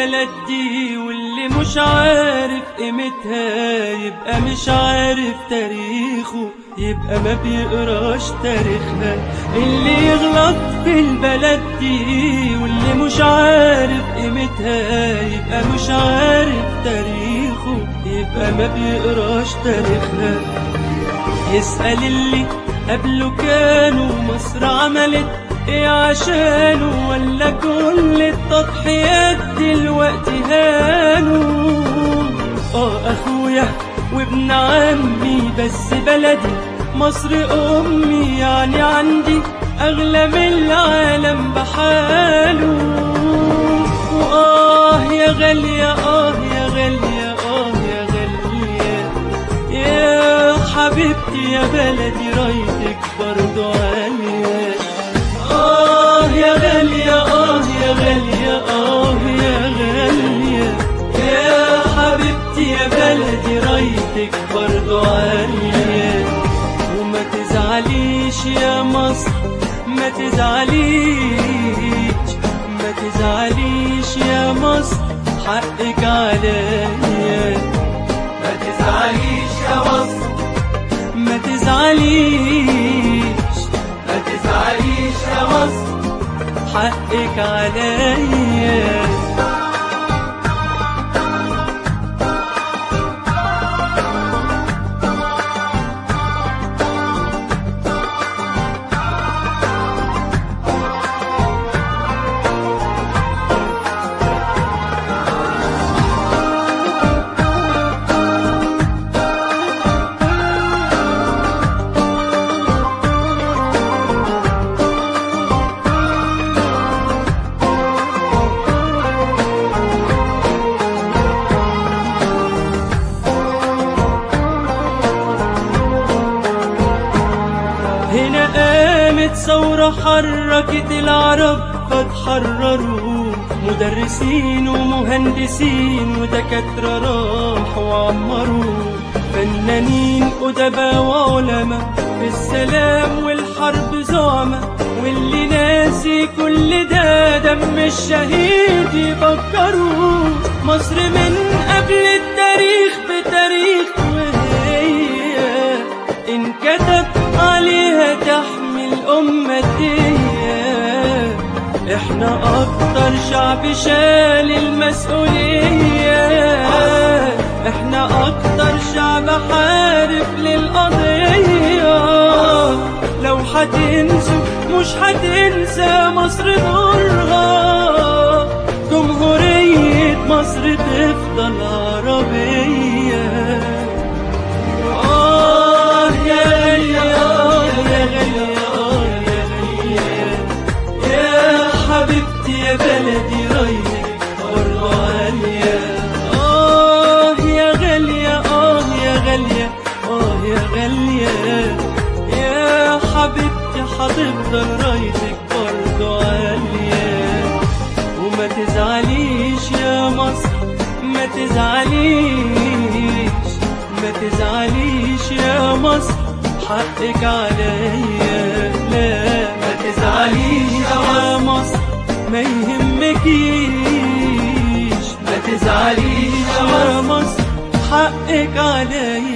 البلد دي واللي مش عارف قيمتها يبقى مش عارف تاريخه يبقى ما بيقراش تاريخها اللي يغلط في البلد دي واللي مش عارف قيمتها يبقى مش عارف تاريخه يبقى ما بيقراش تاريخها يسأل اللي قبله كانوا مصر عملت ايه عشانه ولا كل التضحيات دلوقتي هانوا اه اخويا وابن عمي بس بلدي مصر امي يعني عندي اغلى من العالم بحاله واه يا غالية اه يا غالية اه يا غالية يا حبيبتي يا بلدي رايتك برضو عالية آه يا غالية آه يا غالية آه يا غالية يا حبيبتي يا بلدي رايتك برضو عالية وما تزعليش يا مصر ما تزعليش ما تزعليش يا مصر حقك عليا ما تزعليش يا مصر ما تزعليش ما تزعليش يا مصر حقك عليا هنا قامت ثورة حركت العرب فتحرروا مدرسين ومهندسين ودكاترة راحوا وعمروا فنانين أدباء وعلماء في السلام والحرب زعماء واللي ناسي كل ده دم الشهيد يفكروا مصر من قبل التاريخ بتاريخ وهي انكتب عليها تحمي الأمة دي احنا أكتر شعب شال المسؤولية احنا أكتر شعب حارب للقضية لو هتنسوا مش هتنسى مصر نورها جمهورية مصر تفضل عربية آه يا غالية آه يا غالية آه يا غالية يا حبيبتي يا بلدي رايك برضو عالية آه يا غالية آه يا غالية آه يا غالية يا حبيبتي هتفضل رايتك برضو عالية وما تزعليش يا مصر ما تزعليش ما تزعليش يا مصر حقك عليا لا ما تزعليش يا مصر ما يهمكيش ما تزعليش يا يا مصر حقك عليا